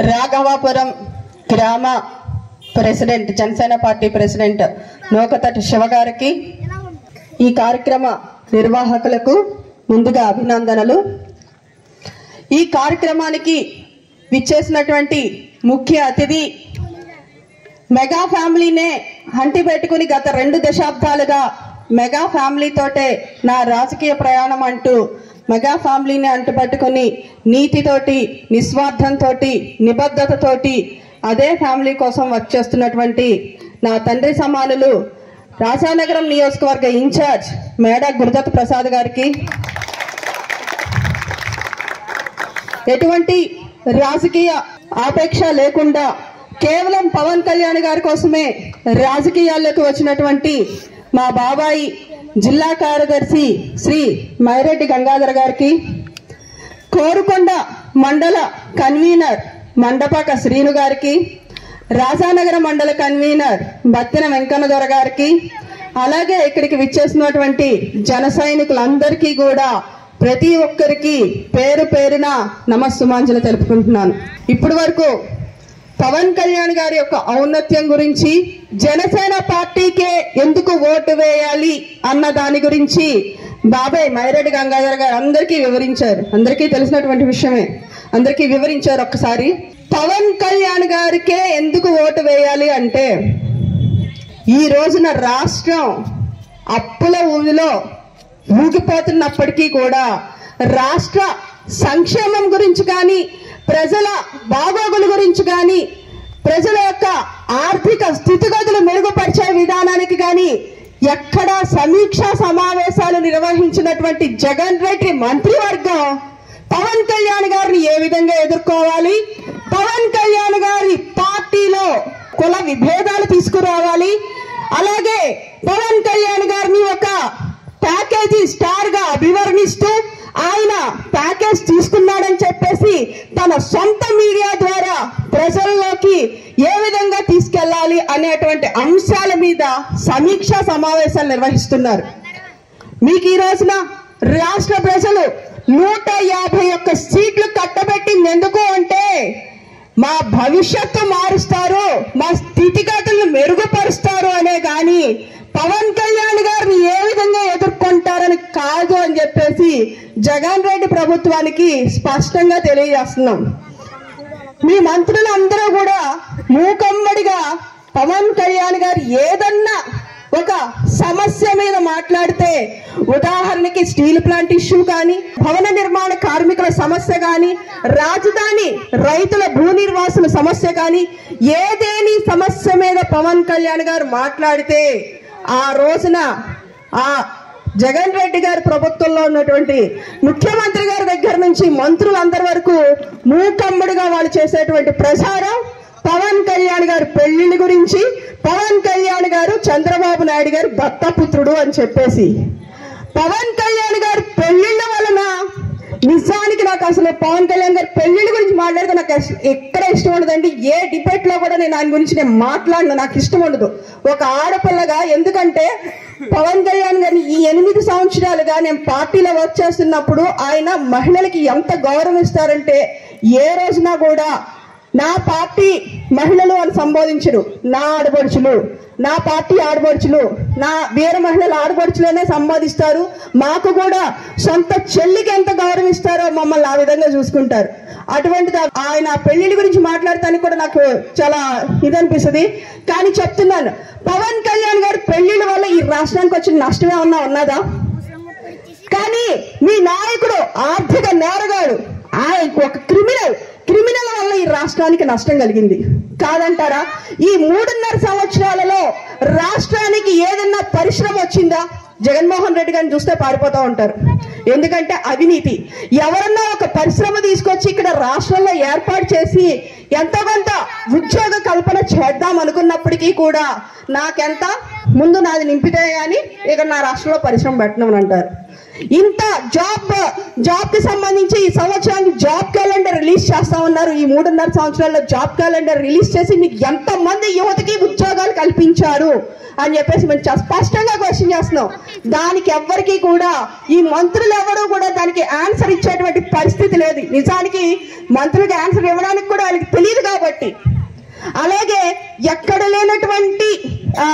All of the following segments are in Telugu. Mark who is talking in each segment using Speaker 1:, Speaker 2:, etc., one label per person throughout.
Speaker 1: రాఘవాపురం గ్రామ president Janasena party president Nukatati Siva గారికి ఈ కార్యక్రమ నిర్వాహకులకు ముందుగా అభినందనలు ఈ కార్యక్రమానికి విచ్చేసినటువంటి ముఖ్య అతిథి మెగా ఫ్యామిలీనే హంటి పెట్టుకుని గత రెండు దశాబ్దాలుగా మెగా ఫ్యామిలీతోటే నా రాజకీయ ప్రయాణం అంటూ మెగా ఫ్యామిలీని అంటుపట్టుకుని నీతితోటి నిస్వార్థంతో నిబద్ధతతోటి అదే ఫ్యామిలీ కోసం వర్క్ చేస్తున్నటువంటి నా తండ్రి సమానులు రాజానగరం నియోజకవర్గ ఇన్ఛార్జ్ మేడ గురుదత్ ప్రసాద్ గారికి ఎటువంటి రాజకీయ ఆపేక్ష లేకుండా కేవలం పవన్ కళ్యాణ్ గారి కోసమే రాజకీయాల్లోకి వచ్చినటువంటి మా బాబాయి జిల్లా కార్యదర్శి శ్రీ మైరెడ్డి గంగాధర్ గారికి కోరుకొండ మండల కన్వీనర్ మండపాక శ్రీను గారికి రాజానగర మండల కన్వీనర్ బత్తిన వెంకన్న దొర గారికి అలాగే ఇక్కడికి విచ్చేసినటువంటి జన సైనికులందరికీ కూడా ప్రతి ఒక్కరికి పేరు పేరున నమస్సుమాంజలు తెలుపుకుంటున్నాను ఇప్పటి వరకు పవన్ కళ్యాణ్ గారి యొక్క ఔన్నత్యం గురించి జనసేన పార్టీకే ఎందుకు ఓటు వేయాలి అన్న దాని గురించి బాబాయ్ మైరెడ్డి గంగాధర్ గారు అందరికీ వివరించారు అందరికీ తెలిసినటువంటి విషయమే అందరికీ వివరించారు ఒక్కసారి పవన్ కళ్యాణ్ గారికే ఎందుకు ఓటు వేయాలి అంటే ఈ రోజున రాష్ట్రం అప్పుల ఊవిలో ఊగిపోతున్నప్పటికీ కూడా రాష్ట్ర సంక్షేమం గురించి కానీ ప్రజల బాగోగుల గురించి కానీ ప్రజల యొక్క ఆర్థిక స్థితిగతులు మెరుగుపరిచే విధానానికి కానీ ఎక్కడ సమీక్షా సమావేశాలు నిర్వహించినటువంటి జగన్ రెడ్డి మంత్రివర్గం పవన్ కళ్యాణ్ గారిని ఏ విధంగా ఎదుర్కోవాలి పవన్ కళ్యాణ్ గారి పార్టీలో కుల విభేదాలు తీసుకురావాలి అలాగే పవన్ కళ్యాణ్ గారిని ఒక ప్యాకేజీ స్టార్ గా అభివర్ణిస్తూ ఆయన ప్యాకేజ్ తీసుకున్నాడని చెప్పేసి తన సొంత మీడియా ద్వారా ప్రజల్లోకి ఏ విధంగా తీసుకెళ్లాలి అనేటువంటి అంశాల మీద సమీక్షా సమావేశాలు నిర్వహిస్తున్నారు మీకు ఈ రోజున రాష్ట్ర ప్రజలు నూట యాభై ఒక్క సీట్లు కట్టబెట్టింది ఎందుకు అంటే మా భవిష్యత్తు మారుస్తారు మా స్థితిగతులను మెరుగుపరుస్తారు అనే గాని పవన్ కళ్యాణ్ గారిని ఏ విధంగా ఎదుర్కొంటారని కాదు అని చెప్పేసి జగన్ రెడ్డి ప్రభుత్వానికి స్పష్టంగా తెలియజేస్తున్నాం మీ మంత్రులు అందరూ కూడా మూకమ్మడిగా పవన్ కళ్యాణ్ గారు ఏదన్నా ఒక సమస్య మీద మాట్లాడితే ఉదాహరణకి స్టీల్ ప్లాంట్ ఇష్యూ కానీ భవన నిర్మాణ కార్మికుల సమస్య కానీ రాజధాని రైతుల భూ నిర్వాసుల సమస్య కానీ ఏదేని సమస్య మీద పవన్ కళ్యాణ్ గారు మాట్లాడితే ఆ రోజున ఆ జగన్ రెడ్డి గారి ప్రభుత్వంలో ఉన్నటువంటి ముఖ్యమంత్రి గారి దగ్గర నుంచి మంత్రులందరి వరకు మూకమ్మడిగా వాళ్ళు చేసేటువంటి ప్రచారం పవన్ కళ్యాణ్ గారి పెళ్లిళ్ళ గురించి పవన్ కళ్యాణ్ గారు చంద్రబాబు నాయుడు గారు దత్తపుత్రుడు అని చెప్పేసి పవన్ కళ్యాణ్ గారి పెళ్లిళ్ళ వలన నిజానికి నాకు అసలు పవన్ కళ్యాణ్ గారి పెళ్లిళ్ళ గురించి మాట్లాడితే నాకు అసలు ఎక్కడ ఇష్టం ఉండదండి ఏ డిబేట్ లో కూడా నేను దాని గురించి నేను మాట్లాడను నాకు ఇష్టం ఉండదు ఒక ఆడపిల్లగా ఎందుకంటే పవన్ కళ్యాణ్ గారిని ఈ ఎనిమిది సంవత్సరాలుగా నేను పార్టీలో వర్క్ చేస్తున్నప్పుడు ఆయన మహిళలకి ఎంత గౌరవం ఇస్తారంటే ఏ రోజున కూడా నా పార్టీ మహిళలు అని సంబోధించరు నా ఆడపడుచులు నా పార్టీ ఆడపడుచులు నా వీర మహిళల ఆడపడుచులనే సంబోధిస్తారు మాకు కూడా సొంత చెల్లికి ఎంత గౌరవిస్తారో మమ్మల్ని ఆ విధంగా చూసుకుంటారు అటువంటిది ఆయన పెళ్లిళ్ళ గురించి మాట్లాడటానికి కూడా నాకు చాలా ఇది అనిపిస్తుంది కానీ చెప్తున్నాను పవన్ కళ్యాణ్ గారు పెళ్లిళ్ళ వల్ల ఈ రాష్ట్రానికి వచ్చిన నష్టం ఏమన్నా ఉన్నదా కానీ మీ నాయకుడు ఆర్థిక నేరగాడు ఆయన ఒక క్రిమినల్ క్రిమినల్ వల్ల ఈ రాష్ట్రానికి నష్టం కలిగింది కాదంటారా ఈ మూడున్నర సంవత్సరాలలో రాష్ట్రానికి ఏదన్నా పరిశ్రమ వచ్చిందా జగన్మోహన్ రెడ్డి గారిని చూస్తే పారిపోతూ ఉంటారు ఎందుకంటే అవినీతి ఎవరన్నా ఒక పరిశ్రమ తీసుకొచ్చి ఇక్కడ రాష్ట్రంలో ఏర్పాటు చేసి ఎంతో కొంత ఉద్యోగ కల్పన చేద్దాం అనుకున్నప్పటికీ కూడా నాకెంత ముందు నాది నింపితే గానీ ఇక నా రాష్ట్రంలో పరిశ్రమ పెట్టడం అని అంటారు ఇంత జాబ్ జాబ్ కి సంబంధించి ఈ సంవత్సరానికి జాబ్ క్యాలెండర్ రిలీజ్ చేస్తా ఉన్నారు ఈ మూడున్నర సంవత్సరాల్లో జాబ్ క్యాలెండర్ రిలీజ్ చేసి మీకు ఎంత మంది యువతకి ఉద్యోగాలు కల్పించారు అని చెప్పేసి మేము చాలా స్పష్టంగా క్వశ్చన్ చేస్తున్నాం దానికి ఎవ్వరికి కూడా ఈ మంత్రులు ఎవరు కూడా దానికి ఆన్సర్ ఇచ్చేటువంటి పరిస్థితి లేదు నిజానికి మంత్రులకి ఆన్సర్ ఇవ్వడానికి కూడా వాళ్ళకి తెలియదు కాబట్టి అలాగే ఎక్కడ లేనటువంటి ఆ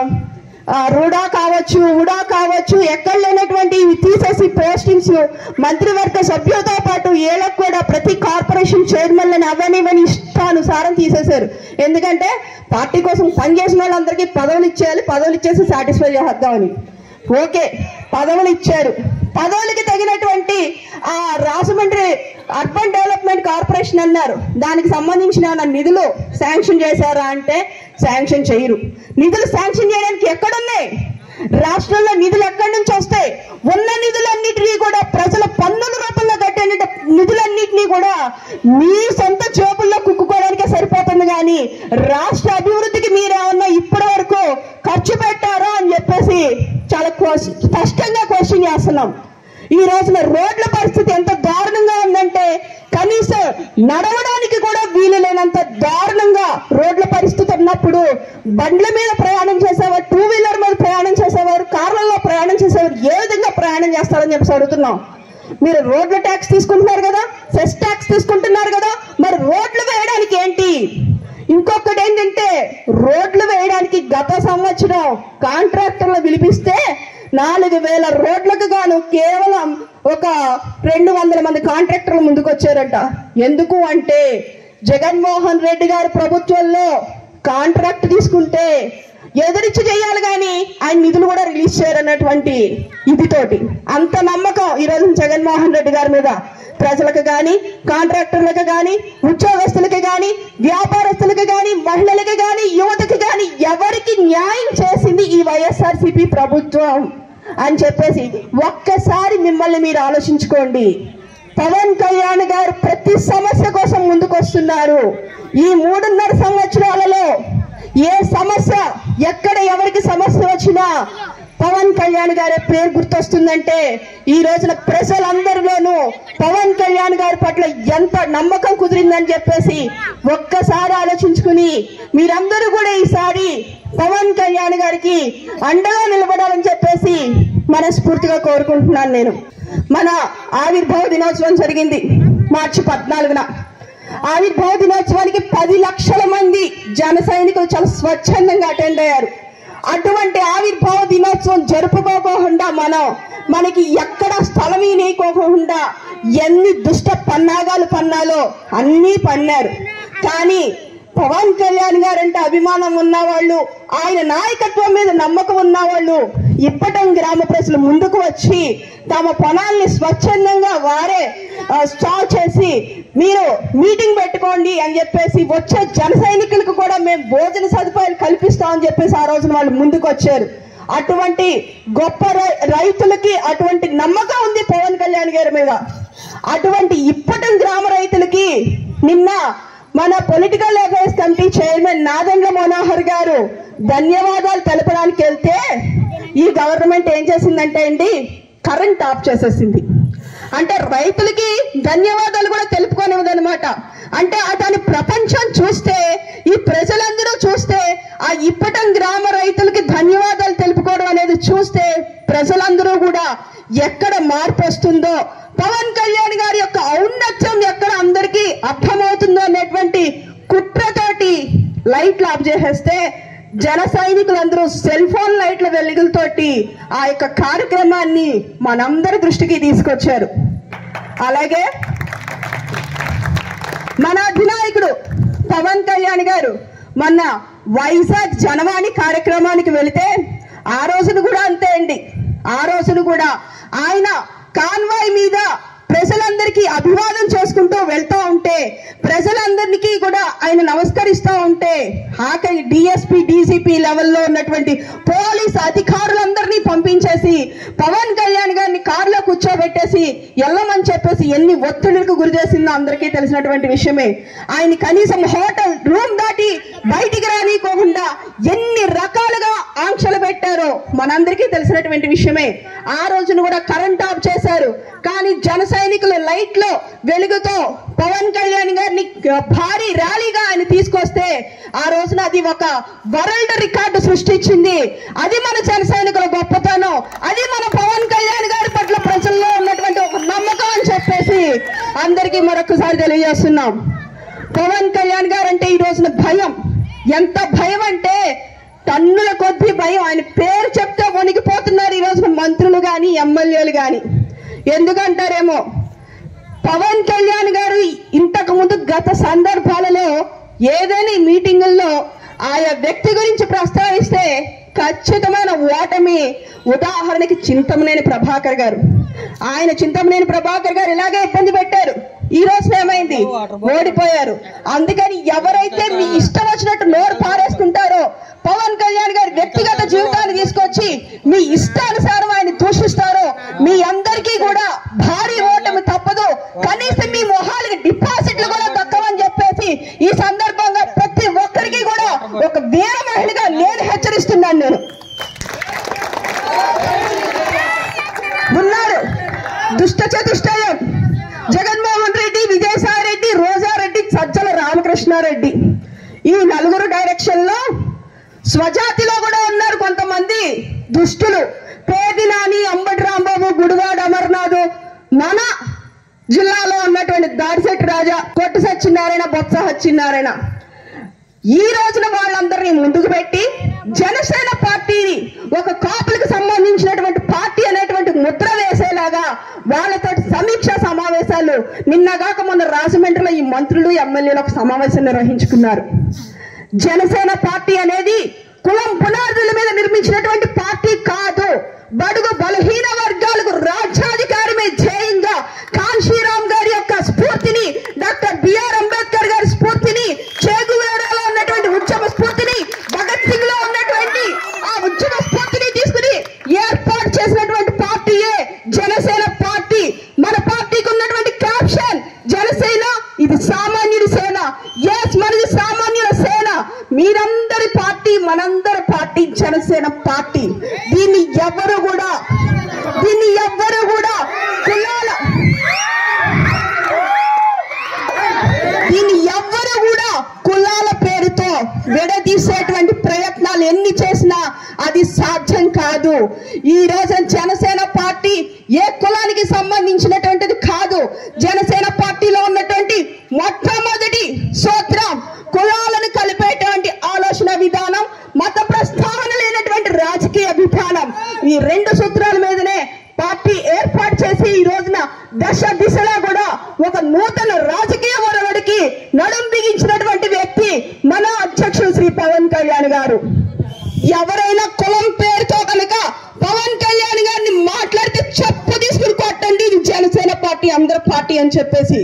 Speaker 1: ఆ, రుడా కావచ్చు ఉడా కావచ్చు ఎక్కడ లేనటువంటి ఇవి తీసేసి పోస్టింగ్స్ మంత్రివర్గ సభ్యులతో పాటు ఏళ్ళకు కూడా ప్రతి కార్పొరేషన్ చైర్మన్లను అవనివని ఇష్టానుసారం తీసేశారు ఎందుకంటే పార్టీ కోసం పనిచేసిన వాళ్ళందరికీ పదవులు ఇచ్చేయాలి పదవులు ఇచ్చేసి సాటిస్ఫై చేద్దామని ఓకే పదవులు ఇచ్చారు పదవులకి తగినటువంటి ఆ రాజమండ్రి అర్బన్ డెవలప్మెంట్ కార్పొరేషన్ అన్నారు దానికి సంబంధించిన ఏమైనా నిధులు శాంక్షన్ చేశారా అంటే శాంక్షన్ చేయరు నిధులు శాంక్షన్ చేయడానికి ఎక్కడున్నాయి రాష్ట్రంలో నిధులు ఎక్కడి నుంచి వస్తాయి ఉన్న నిధులన్నిటినీ కూడా ప్రజల పన్నుల రూపంలో కట్టే నిధులన్నిటినీ కూడా మీ సొంత జేబుల్లో కుక్కుకోవడానికే సరిపోతుంది కానీ రాష్ట్ర అభివృద్ధికి మీరేమన్నా ఇప్పటి వరకు ఖర్చు పెట్టారా అని చెప్పేసి చాలా క్వశ్చ- స్పష్టంగా క్వశ్చన్ చేస్తున్నాం ఈ రోజున రోడ్ల పరిస్థితి ఎంత దారుణంగా ఉందంటే కనీసం నడవడానికి కూడా వీలు లేనంత దారుణంగా రోడ్ల పరిస్థితి ఉన్నప్పుడు బండ్ల మీద ప్రయాణం చేసేవారు టూ వీలర్ మీద ప్రయాణం చేసేవారు కార్లలో ప్రయాణం చేసేవారు ఏ విధంగా ప్రయాణం చేస్తారని చెప్పేసి అడుగుతున్నాం మీరు రోడ్ల ట్యాక్స్ తీసుకుంటున్నారు కదా సెస్ ట్యాక్స్ తీసుకుంటున్నారు కదా మరి రోడ్లు వేయడానికి ఏంటి ఇంకొకటి ఏంటంటే రోడ్లు వేయడానికి గత సంవత్సరం కాంట్రాక్టర్లు పిలిపిస్తే నాలుగు వేల రోడ్లకు గాను కేవలం ఒక రెండు వందల మంది కాంట్రాక్టర్లు ముందుకు వచ్చారంట ఎందుకు అంటే జగన్మోహన్ రెడ్డి గారి ప్రభుత్వంలో కాంట్రాక్ట్ తీసుకుంటే ఎదురిచ్చి చేయాలి కానీ ఆయన నిధులు కూడా రిలీజ్ చేయరన్నటువంటి ఇదితోటి అంత నమ్మకం ఈ రోజు జగన్మోహన్ రెడ్డి గారి మీద ప్రజలకు కానీ కాంట్రాక్టర్లకు కానీ ఉద్యోగస్తులకు కానీ వ్యాపారస్తులకు కానీ మహిళలకు కానీ యువతకు కానీ ఎవరికి న్యాయం చేసింది ఈ వైఎస్ఆర్సీపీ ప్రభుత్వం అని చెప్పేసి ఒక్కసారి మిమ్మల్ని మీరు ఆలోచించుకోండి పవన్ కళ్యాణ్ గారు ప్రతి సమస్య కోసం ముందుకు వస్తున్నారు ఈ మూడున్నర సంవత్సరాలలో ఏ సమస్య ఎక్కడ ఎవరికి సమస్య వచ్చినా పవన్ కళ్యాణ్ గారి పేరు గుర్తొస్తుందంటే ఈ రోజున ప్రజలందరిలోనూ పవన్ కళ్యాణ్ గారి పట్ల ఎంత నమ్మకం కుదిరిందని చెప్పేసి ఒక్కసారి ఆలోచించుకుని మీరందరూ కూడా ఈసారి పవన్ కళ్యాణ్ గారికి అండగా నిలబడాలని చెప్పేసి మనస్ఫూర్తిగా కోరుకుంటున్నాను నేను మన ఆవిర్భావ దినోత్సవం జరిగింది మార్చి పద్నాలుగున ఆవిర్భావ దినోత్సవానికి పది లక్షల మంది జన సైనికులు చాలా స్వచ్ఛందంగా అటెండ్ అయ్యారు అటువంటి ఆవిర్భావ దినోత్సవం జరుపుకోకుండా మనం మనకి ఎక్కడ స్థలం నీకోకుండా ఎన్ని దుష్ట పన్నాగాలు పన్నాలో అన్నీ పన్నారు కానీ పవన్ కళ్యాణ్ గారంటే అభిమానం ఉన్నవాళ్ళు ఆయన నాయకత్వం మీద నమ్మకం ఉన్నవాళ్ళు ఇప్పటం గ్రామ ప్రజలు ముందుకు వచ్చి తమ పొలాల్ని స్వచ్ఛందంగా వారే ఆ, స్టాల్ చేసి మీరు మీటింగ్ పెట్టుకోండి అని చెప్పేసి వచ్చే జన సైనికులకు కూడా మేము భోజన సదుపాయాలు కల్పిస్తామని చెప్పేసి ఆ రోజున వాళ్ళు ముందుకు వచ్చారు అటువంటి గొప్ప రై- రైతులకి అటువంటి నమ్మకం ఉంది పవన్ కళ్యాణ్ గారి మీద అటువంటి ఇప్పటి గ్రామ రైతులకి నిన్న మన political affairs committee chairman Nadendla Manohar garu ధన్యవాదాలు తెలపడానికి వెళ్తే ఈ గవర్నమెంట్ ఏం చేసిందంటే అండి కరెంట్ ఆఫ్ చేసేసింది అంటే రైతులకి ధన్యవాదాలు కూడా తెలుపుకోనివ్వదనమాట అంటే అతని ప్రపంచం చూస్తే ఈ ప్రజలందరూ చూస్తే ఆ ఇప్పటం గ్రామ రైతులకి ధన్యవాదాలు తెలుపుకోవడం అనేది చూస్తే ప్రజలందరూ కూడా ఎక్కడ మార్పు వస్తుందో పవన్ కళ్యాణ్ గారి యొక్క ఔన్నత్యం ఎక్కడ అందరికీ అర్థమవుతుందో అనేటువంటి కుట్రతోటి లైట్లు ఆఫ్ చేసేస్తే జన సైనికులందరూ సెల్ ఫోన్ లైట్ల వెలుగులతోటి ఆ యొక్క కార్యక్రమాన్ని మనందరి దృష్టికి తీసుకొచ్చారు అలాగే మన అధినాయకుడు పవన్ కళ్యాణ్ గారు మొన్న వైజాగ్ జనవాణి కార్యక్రమానికి వెళితే ఆ రోజును కూడా అంతే అండి ఆ రోజును కూడా ఆయన కాన్వాయ్ మీద ప్రజలందరికీ అభివాదం చేసుకుంటూ వెళ్తా ఉంటే ప్రజలందరికీ కూడా ఆయన నమస్కరిస్తూ ఉంటే ఆఖరి డిఎస్పి డీసీపీ లెవెల్లో ఉన్నటువంటి పోలీస్ అధికారులందరినీ పంపించేసి పవన్ కళ్యాణ్ గారిని కారులో కూర్చోబెట్టేసి వెళ్ళమని చెప్పేసి ఎన్ని ఒత్తిడికి గురి చేసిందో అందరికీ తెలిసినటువంటి విషయమే ఆయన కనీసం హోటల్ రూమ్ దాటి బయటికి రానికోకుండా ఎన్ని రకాలుగా ఆంక్షలు పెట్టారో మనందరికీ తెలిసినటువంటి విషయమే ఆ రోజున కూడా కరెంట్ ఆఫ్ చేశారు కానీ జన సైనికుల లైట్లో వెలుగుతో పవన్ కళ్యాణ్ గారిని భారీ ర్యాలీగా ఆయన తీసుకొస్తే ఆ రోజున అది ఒక వరల్డ్ రికార్డు సృష్టించింది అది మన జన సైనికుల గొప్పతనం అది మన పవన్ కళ్యాణ్ గారి పట్ల ప్రజల్లో ఉన్నటువంటి ఒక నమ్మకం అని చెప్పేసి అందరికీ మరొకసారి తెలియజేస్తున్నాం పవన్ కళ్యాణ్ గారు అంటే ఈ రోజున భయం ఎంత భయం అంటే టన్నుల కొద్ది భయం ఆయన పేరు చెప్తే వణికిపోతున్నారు ఈ రోజున మంత్రులు గాని ఎమ్మెల్యేలు గాని ఎందుకంటారేమో పవన్ కళ్యాణ్ గారు ఇంతకు ముందు గత సందర్భాలలో ఏదైనా ఈ మీటింగుల్లో ఆయా వ్యక్తి గురించి ప్రస్తావిస్తే ఖచ్చితమైన ఓటమి ఉదాహరణకి చింతమనేని ప్రభాకర్ గారు ఆయన చింతమనేని ప్రభాకర్ గారు ఇలాగే ఇబ్బంది పెట్టారు ఈ రోజు ఏమైంది ఓడిపోయారు అందుకని ఎవరైతే మీ ఇష్టం వచ్చినట్టు నోరు పారేసుకుంటారో పవన్ కళ్యాణ్ గారి వ్యక్తిగత జీవితాన్ని తీసుకొచ్చి మీ ఇష్టానుసారం ఆయన దూషిస్తారో మీ అందరికీ కూడా భారీ ఓటమి తప్పదు కనీసం మీ మొహాలకి డిపాజిట్లు కూడా దక్కవని చెప్పేసి ఈ సందర్భంగా ప్రతి ఒక్కరికి కూడా ఒక వీర మహిళగా నేను హెచ్చరిస్తున్నాను నేను ఉన్నారు దుష్ట చతుష్టయం జగన్మోహన్ రెడ్డి విజయసాయి రెడ్డి రోజారెడ్డి సజ్జల రామకృష్ణారెడ్డి ఈ నలుగురు డైరెక్షన్ లో స్వజాతిలో కూడా ఉన్నారు కొంతమంది దుష్టులు పేది నాని అంబటి రాంబాబు గుడివాడ అమర్నాథ్ మన జిల్లాలో ఉన్నటువంటి దాడిశెట్టి రాజా కొట్టు సత్యనారాయణ బొత్స సత్యనారాయణ ఈ రోజున వాళ్ళందరినీ ముందుకు పెట్టి జనసేన పార్టీని ఒక కాపులకు సంబంధించినటువంటి పార్టీ అనేటువంటి ముద్ర వేసేలాగా వాళ్ళతో సమీక్ష సమావేశాలు నిన్నగాక మొన్న రాజమండ్రిలో ఈ మంత్రులు ఎమ్మెల్యేలు ఒక సమావేశం నిర్వహించుకున్నారు జనసేన పార్టీ అనేది కులం పునాదుల మీద నిర్మించినటువంటి పార్టీ కాదు బడుగు బలహీన వర్గాలకు రాజ్యాధికారమే ధ్యేయంగా కాన్షీరామ్ గారి యొక్క స్ఫూర్తిని డాక్టర్ బిఆర్ అంబేద్కర్ గారి స్ఫూర్తిని చేగువేరాలో ఉన్నటువంటి ఉద్యమ స్ఫూర్తిని భగత్ సింగ్ లో ఉన్నటువంటి ఆ ఉద్యమ స్ఫూర్తిని తీసుకుని ఏర్పాటు చేసినటువంటి పార్టీయే జనసేన పార్టీ మన పార్టీకి ఉన్నటువంటి క్యాప్షన్ జనసేన ఇది సామాన్యుడి సేన ఎస్ మనది సామాన్యుల సేన మీరందరి పార్టీ మనందరి పార్టీ జనసేన పార్టీ దీన్ని ఎవరు కూడా దీన్ని ఎవ్వరు కూడా కులాల దీన్ని ఎవ్వరు కూడా కులాల పేరుతో విడదీసేటువంటి ప్రయత్నాలు ఎన్ని చేసినా అది సాధ్యం కాదు ఈ రోజు జనసేన పార్టీ ఏ కులానికి సంబంధించినటువంటిది కాదు జనసేన పార్టీలో ఉన్నటువంటి మొట్టమొదటి సూత్రం కులాలను కలిపేటువంటి ఆలోచన విధానం మత ప్రస్తావన లేనటువంటి రాజకీయ విధానం ఈ రెండు సూత్రాల మీదనే పార్టీ ఏర్పాటు చేసి ఈ రోజున దశ దిశలా కూడా ఒక నూతన రాజకీయ ఒరవడికి నడుం బిగించినటువంటి వ్యక్తి మన అధ్యక్షుడు శ్రీ పవన్ కళ్యాణ్ గారు ఎవరైనా కులం పేరుతో కనుక పవన్ కళ్యాణ్ గారిని మాట్లాడితే చెప్పు తీసుకుని కొట్టండి ఇది జనసేన పార్టీ అందరి పార్టీ అని చెప్పేసి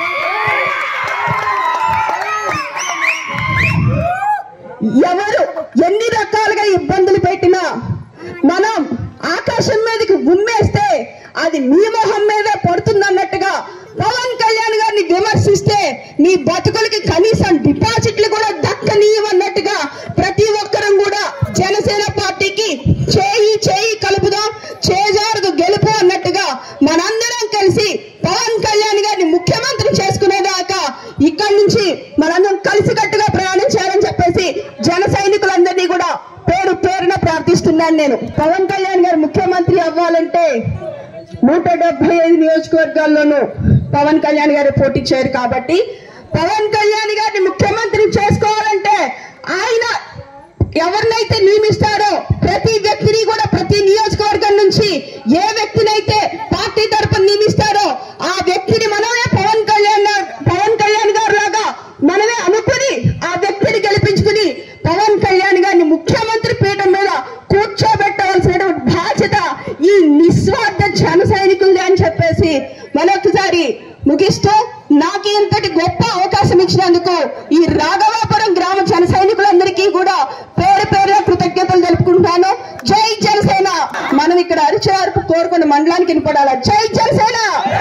Speaker 1: ఎవరు ఎన్ని రకాలుగా ఇబ్బందులు పెట్టినా మనం ఆకాశం మీదకి ఉమ్మేస్తే అది మీ మొహం మీదే పడుతుందన్నట్టుగా పవన్ కళ్యాణ్ గారిని విమర్శిస్తే నీ బతుకులకి కనీసం డిపాజిట్లు కూడా దక్కనీయమన్నట్టుగా ప్రతి ఒక్కరం కూడా జనసేన పార్టీకి చేయి చేయి కలుపుదాం చేజారుకు గెలుపు అన్నట్టుగా మనందరం కలిసి పవన్ కళ్యాణ్ గారిని ముఖ్యమంత్రి చేసుకునేదాకా ఇక్కడి నుంచి మనందరం కలిసికట్టుగా ప్రయాణం చేయాలని చెప్పేసి జన సైనికులందరినీ కూడా పేరు పేరున ప్రార్థిస్తున్నాను నేను పవన్ కళ్యాణ్ గారు ముఖ్యమంత్రి అవ్వాలంటే నూట డెబ్బై ఐదు నియోజకవర్గాల్లోనూ పవన్ కళ్యాణ్ గారు పోటీ చేయరు కాబట్టి పవన్ కళ్యాణ్ గారిని ముఖ్యమంత్రి చేసుకోవాలంటే ఆయన ఎవరినైతే నియమిస్తారో ప్రతి వ్యక్తిని కూడా ప్రతి నియోజకవర్గం నుంచి ఏ వ్యక్తినైతే పార్టీ తరపున నియమిస్తారో ఆ వ్యక్తిని మనమే పవన్ కళ్యాణ్ గా- పవన్ కళ్యాణ్ గారు లాగా మనమే అనుకుని ఆ వ్యక్తిని గెలిపించుకుని పవన్ కళ్యాణ్ గారిని ముఖ్యమంత్రి పీఠం మీద కూర్చోబెట్టవలసినటువంటి బాధ్యత ఈ నిస్వార్థ జన సైనికులది అని చెప్పేసి మరొకసారి ముగిస్తూ నాకు ఇంతటి గొప్ప అవకాశం ఇచ్చినందుకు ఈ రాఘవాపురం గ్రామ జన సైనికులందరికీ కూడా పేరు పేరున కృతజ్ఞతలు తెలుపుకుంటాను జై జనసేన మనం ఇక్కడ అరిచే వరకు కోరుకున్న మండలానికి వినపడాలా జై జనసేన